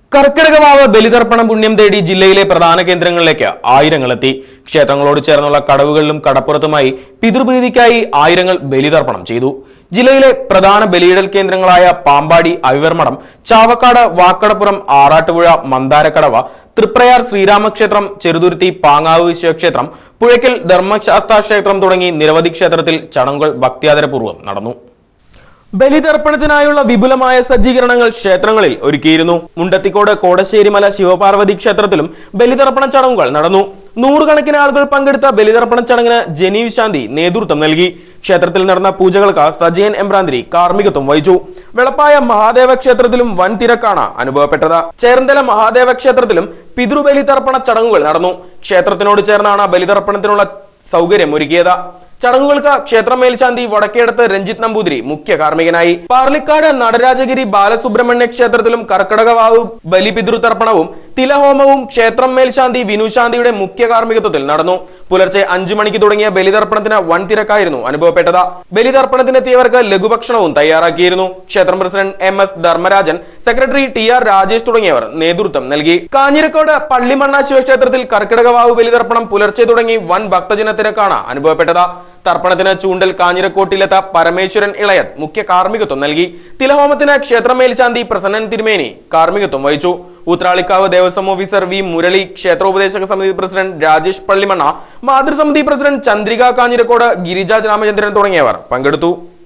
കർക്കിടകവാവ് ബലിതർപ്പണം പുണ്യം തേടി ജില്ലയിലെ പ്രധാന കേന്ദ്രങ്ങളിലേക്ക് ആയിരങ്ങളെത്തി ക്ഷേത്രങ്ങളോട് ചേർന്നുള്ള കടവുകളിലും കടപ്പുറത്തുമായി പിതൃപ്രീതിക്കായി ആയിരങ്ങൾ ബലിതർപ്പണം ചെയ്തു ജില്ലയിലെ പ്രധാന ബലിയിടൽ കേന്ദ്രങ്ങളായ പാമ്പാടി അവിവർമഠം ചാവക്കാട് വാക്കടപ്പുറം ആറാട്ടുപുഴ മന്ദാരക്കടവ തൃപ്രയാർ ശ്രീരാമക്ഷേത്രം ചെറുതുരുത്തി പാങ്ങാവ് ശിവക്ഷേത്രം പുഴയ്ക്കൽ ധർമ്മശാസ്ത്ര ക്ഷേത്രം തുടങ്ങി നിരവധി ക്ഷേത്രത്തിൽ ചടങ്ങുകൾ ഭക്തിയാദരപൂർവ്വം നടന്നു ബലിതർപ്പണത്തിനായുള്ള വിപുലമായ സജ്ജീകരണങ്ങൾ ക്ഷേത്രങ്ങളിൽ ഒരുക്കിയിരുന്നു മുണ്ടത്തിക്കോട് കോടശ്ശേരിമല ശിവപാർവതി ക്ഷേത്രത്തിലും ബലിതർപ്പണ ചടങ്ങുകൾ നടന്നു നൂറുകണക്കിന് ആളുകൾ പങ്കെടുത്ത ബലിതർപ്പണ ചടങ്ങിന് ജനി വിശാന്തി നേതൃത്വം നൽകി ക്ഷേത്രത്തിൽ നടന്ന പൂജകൾക്ക് സജയൻ എംബ്രാന്തിരി കാർമ്മികത്വം വഹിച്ചു വെളപ്പായ മഹാദേവ ക്ഷേത്രത്തിലും വൻ തിരക്കാണ് അനുഭവപ്പെട്ടത് ചേർന്തല മഹാദേവ ക്ഷേത്രത്തിലും പിതൃബലി തർപ്പണ ചടങ്ങുകൾ നടന്നു ക്ഷേത്രത്തിനോട് ചേർന്നാണ് ബലിതർപ്പണത്തിനുള്ള സൗകര്യം ഒരുക്കിയത് ചടങ്ങുകൾക്ക് ക്ഷേത്ര മേൽശാന്തി വടക്കേടത്ത് രഞ്ജിത്ത് നമ്പൂതിരി മുഖ്യ കാർമ്മികനായി പാർലിക്കാട് നടരാജഗിരി ബാലസുബ്രഹ്മണ്യ ക്ഷേത്രത്തിലും കർക്കടകവാവ് ബലിപിതൃതർപ്പണവും തിലഹോമവും ക്ഷേത്രം മേൽശാന്തി വിനുശാന്തിയുടെ മുഖ്യ കാർമ്മികത്വത്തിൽ നടന്നു പുലർച്ചെ അഞ്ചു മണിക്ക് തുടങ്ങിയ ബലിതർപ്പണത്തിന് വൻ തിരക്കായിരുന്നു അനുഭവപ്പെട്ടത് ബലിതർപ്പണത്തിനെത്തിയവർക്ക് ലഘുഭക്ഷണവും തയ്യാറാക്കിയിരുന്നു ക്ഷേത്രം president M S Dharmarajan secretary T R Rajesh തുടങ്ങിയവർ നേതൃത്വം നൽകി കാഞ്ഞിരക്കോട് പള്ളിമണ്ണ ശിവക്ഷേത്രത്തിൽ കർക്കിടകവാവ് ബലിതർപ്പണം പുലർച്ചെ തുടങ്ങി വൻ ഭക്തജന തിരക്കാണ് അനുഭവപ്പെട്ടത് തർപ്പണത്തിന് ചൂണ്ടൽ കാഞ്ഞിരക്കോട്ടിലെത്ത പരമേശ്വരൻ ഇളയത് മുഖ്യ കാർമ്മികത്വം നൽകി തിലഹോമത്തിന് ക്ഷേത്ര മേൽശാന്തി പ്രസന്നൻ തിരുമേനി കാർമ്മികത്വം വഹിച്ചു ഊത്രാളിക്കാവ് ദേവസ്വം ഓഫീസർ വി മുരളി ക്ഷേത്രോപദേശക സമിതി പ്രസിഡന്റ് രാജേഷ് പള്ളിമണ്ണ മാതൃസമിതി പ്രസിഡന്റ് ചന്ദ്രിക കാഞ്ഞിരക്കോട് ഗിരിജ രാമചന്ദ്രൻ തുടങ്ങിയവർ പങ്കെടുത്തു